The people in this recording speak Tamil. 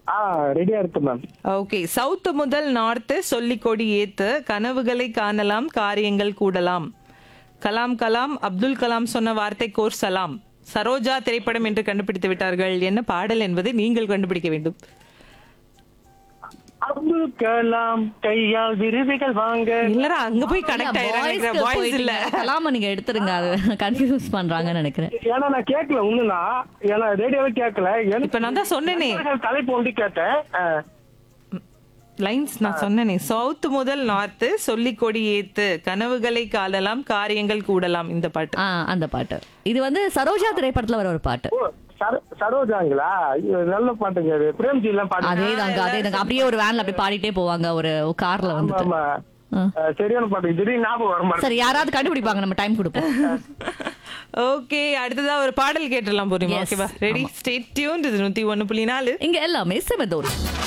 ஆ ரெடியா இருக்கு மேம் ஓகே சவுத் முதல் நார்த் சொல்லி கொடி ஏத்து கனவுகளை காணலாம் காரியங்கள் கூடலாம் கலாம் கலாம் அப்துல் கலாம் சொன்ன வார்த்தை கோர் சலாம் சரோஜா திரைப்படம் என்று கண்டுபிடித்து விட்டார்கள் என்ன பாடல் என்பதை நீங்கள் கண்டுபிடிக்க வேண்டும் அப்துல் கலாம் கையால் விருதுகள் வாங்க இல்லடா அங்க போய் கனெக்ட் ஆயிடுறாங்க Boys-க்கு வாய்ஸ் இல்ல போயிட்டீங்க. கலாம நீங்க எடுத்துருங்க அது கன்ஃபியூஸ் பண்றாங்கன்னு நினைக்கிறேன் ஏன்னா நான் கேட்கல ஒண்ணுனா ஏன்னா ரேடியோவே கேட்கல எனக்கு இப்ப நான் தான் சொன்னேனே தலைப்பு வந்து கேட்டேன் ஆ. லைன்ஸ் நான் சொன்னேனே சவுத் முதல் நார்த் சொல்லி கொடி ஏத்து கனவுகளை காணலாம் காரியங்கள் கூடலாம் இந்த பாட்டு ஆ அந்த பாட்டு இது வந்து சரோஜா திரைப்படத்துல வர ஒரு பாட்டு ஓ, சரோ- சரோஜாங்களா ஐயோ, நல்ல பாட்டுங்க அது பிரேம்ஜி எல்லாம் பாட்டு அதேதாங்க அதேதாங்க அப்படியே ஒரு வேன்ல அப்படியே பாடிட்டே போவாங்க ஒரு கார்ல வந்துட்டு ஆமா ஆ. ஆ, சரியான பாட்டு திடீர்னு ஞாபகம் வர மாட்டேங்குது சரி யாராவது கண்டுபிடிப்பாங்க நம்ம டைம் கொடுப்போம் ஓகே அடுத்ததா ஒரு பாடல் கேட்டுடலாம் போறீங்க Yes. ஓகேவா ரெடி ஸ்டேட் டியூன் இது நூத்தி ஒண்ணு புள்ளி நாலு இங்க எல்லாமே செமதோர்